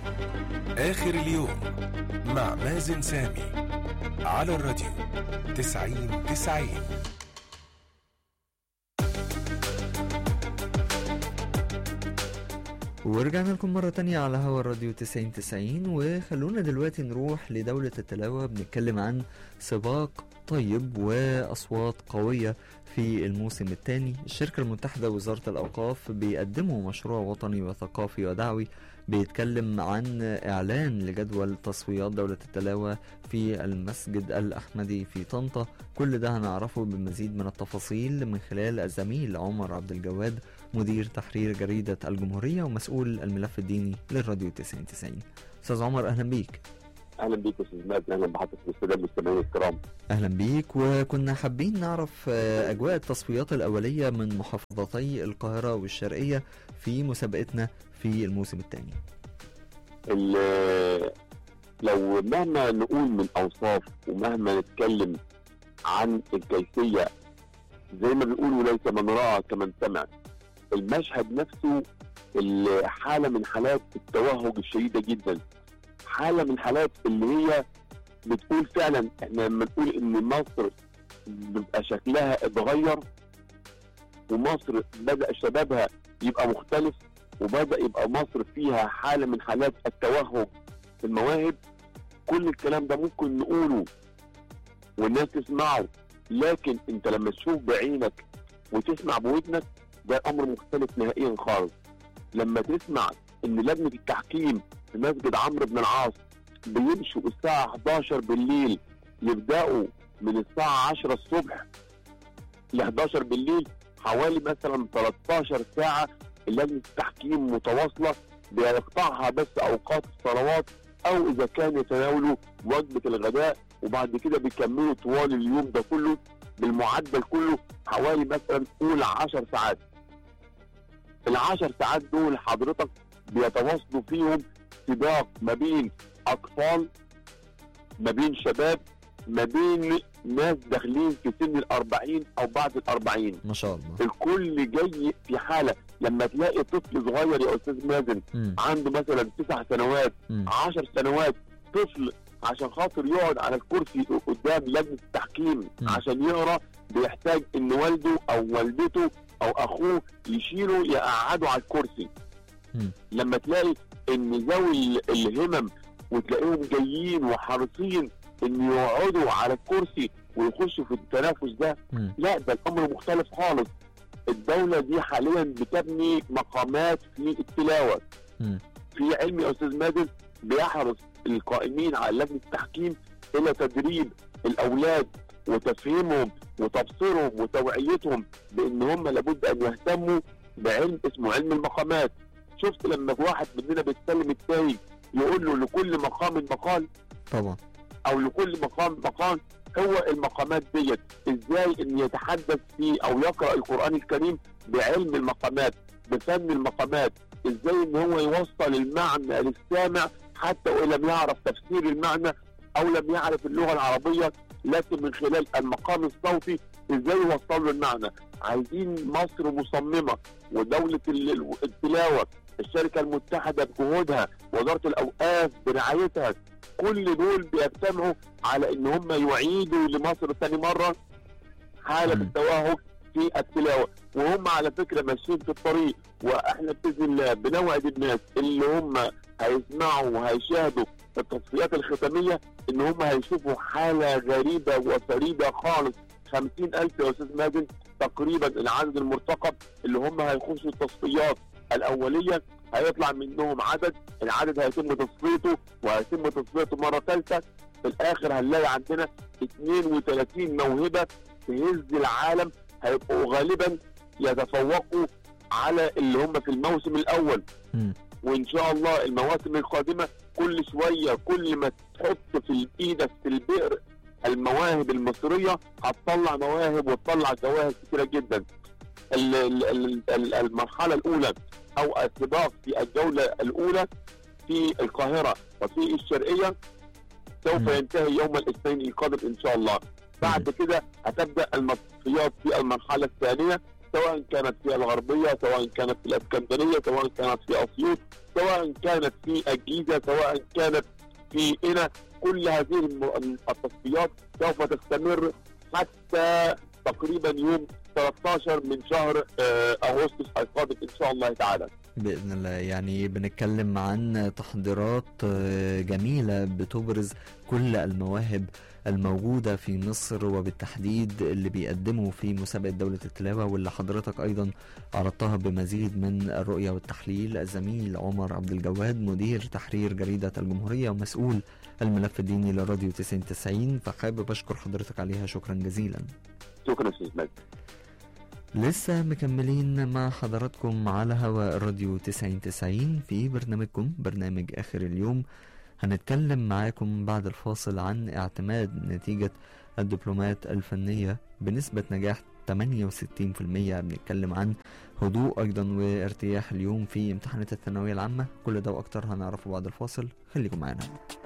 آخر اليوم مع مازن سامي على الراديو تسعين تسعين ورجعنا لكم مرة تانية على هوا الراديو 90 90 وخلونا دلوقتي نروح لدولة التلاوة بنتكلم عن سباق طيب وأصوات قوية في الموسم الثاني الشركة المتحدة ووزارة الأوقاف بيقدموا مشروع وطني وثقافي ودعوي بيتكلم عن إعلان لجدول تصفيات دولة التلاوة في المسجد الأحمدي في طنطا كل ده هنعرفه بمزيد من التفاصيل من خلال الزميل عمر عبد الجواد مدير تحرير جريدة الجمهورية ومسؤول الملف الديني للراديو 90 90 أستاذ عمر أهلا بيك اهلا بيك يا استاذ مازن اهلا بحضرتك والساده المستمعين الكرام أهلا بيك وكنا حابين نعرف آه، أجواء التصفيات الأولية من محافظتي القاهرة والشرقية في مسابقتنا في الموسم الثاني ال- لو مهما نقول من اوصاف ومهما نتكلم عن الكيفيه زي ما بيقولوا ليس من راى كمن سمع المشهد نفسه ال- حاله من حالات التوهج الشديده جدا حاله من حالات اللي هي بتقول فعلا احنا لما نقول ان مصر بيبقى شكلها اتغير ومصر بدا شبابها يبقى مختلف وبدا يبقى مصر فيها حاله من حالات التوهج في المواهب كل الكلام ده ممكن نقوله والناس تسمعه لكن انت لما تشوف بعينك وتسمع بودنك ده امر مختلف نهائيا خالص لما تسمع ان لجنه التحكيم في مسجد عمرو بن العاص بيمشوا الساعه 11 بالليل يبداوا من الساعه 10 الصبح ل 11 بالليل حوالي مثلا 13 ساعه لجنه التحكيم متواصله بيقطعها بس اوقات الصلوات او اذا كان يتناولوا وجبه الغداء وبعد كده بيكملوا طوال اليوم ده كله بالمعدل كله حوالي مثلا قول 10 ساعات العشر ساعات دول حضرتك بيتواصلوا فيهم سباق ما بين اطفال ما بين شباب ما بين ناس داخلين في سن الأربعين أو بعد الأربعين ما شاء الله الكل جاي في حالة لما تلاقي طفل صغير يا أستاذ مازن مم. عنده مثلا تسع سنوات مم. عشر سنوات طفل عشان خاطر يقعد على الكرسي قدام لجنة التحكيم مم. عشان يقرا بيحتاج ان والده او والدته او اخوه يشيله يقعده على الكرسي مم. لما تلاقي ان ذوي ال- الهمم وتلاقيهم جايين وحريصين ان يقعدوا على الكرسي ويخشوا في التنافس ده مم. لا ده الامر مختلف خالص الدولة دي حاليا بتبني مقامات في التلاوة مم. في علم يا استاذ مازن بيحرص القائمين على لجنه التحكيم الى تدريب الاولاد وتفهيمهم وتبصيرهم وتوعيتهم بان هم لابد ان يهتموا بعلم اسمه علم المقامات شفت لما واحد مننا بيتكلم التاني يقول له لكل مقام مقال طبعا او لكل مقام مقال هو المقامات ديت ازاي ان يتحدث فيه او يقرا القران الكريم بعلم المقامات بفن المقامات ازاي ان هو يوصل المعنى للسامع حتى وان لم يعرف تفسير المعنى او لم يعرف اللغه العربيه لكن من خلال المقام الصوتي ازاي يوصل له المعنى عايزين مصر مصممه ودوله ال- ال- التلاوه الشركه المتحده بجهودها وزاره الاوقاف برعايتها كل دول بيجتمعوا على ان هم يعيدوا لمصر ثاني مره حاله مم. التوهج في التلاوه وهم على فكره ماشيين في الطريق واحنا باذن الله بنوعد الناس اللي هم هيسمعوا وهيشاهدوا التصفيات الختاميه ان هم هيشوفوا حاله غريبه وفريده خالص خمسين ألف يا أستاذ مازن تقريبا العدد المرتقب اللي هم هيخشوا التصفيات الأولية هيطلع منهم عدد العدد هيتم تصفيته وهيتم تصفيته مرة ثالثة في الآخر هنلاقي عندنا 32 موهبة تهز العالم هيبقوا غالبا يتفوقوا على اللي هم في الموسم الأول مم. وإن شاء الله المواسم القادمة كل شوية كل ما تحط في إيدك في البئر المواهب المصرية هتطلع مواهب وتطلع جواهر كتيرة جدا ال- ال- ال- ال- المرحلة الأولى أو السباق في الجولة الأولى في القاهرة وفي الشرقية سوف مم. ينتهي يوم الاثنين القادم إن شاء الله بعد كده هتبدأ المصفيات في المرحلة الثانية سواء كانت في الغربيه سواء كانت في الاسكندريه سواء كانت في اسيوط سواء كانت في الجيزه سواء كانت في هنا كل هذه الم- التصفيات سوف تستمر حتى تقريبا يوم 13 من شهر آه، اغسطس القادم ان شاء الله تعالى بإذن الله يعني بنتكلم عن تحضيرات آه، جميلة بتبرز كل المواهب الموجودة في مصر وبالتحديد اللي بيقدموا في مسابقة دولة التلاوة واللي حضرتك أيضا عرضتها بمزيد من الرؤية والتحليل الزميل عمر عبد الجواد مدير تحرير جريدة الجمهورية ومسؤول الملف الديني لراديو 90 فحابب أشكر حضرتك عليها شكرا جزيلا شكرا استاذ مجدي لسه مكملين مع حضراتكم على هواء الراديو 90 في برنامجكم برنامج آخر اليوم هنتكلم معاكم بعد الفاصل عن اعتماد نتيجة الدبلومات الفنية بنسبة نجاح 68% بنتكلم عن هدوء أيضا وارتياح اليوم في امتحانات الثانوية العامة كل ده وأكتر هنعرفه بعد الفاصل خليكم معانا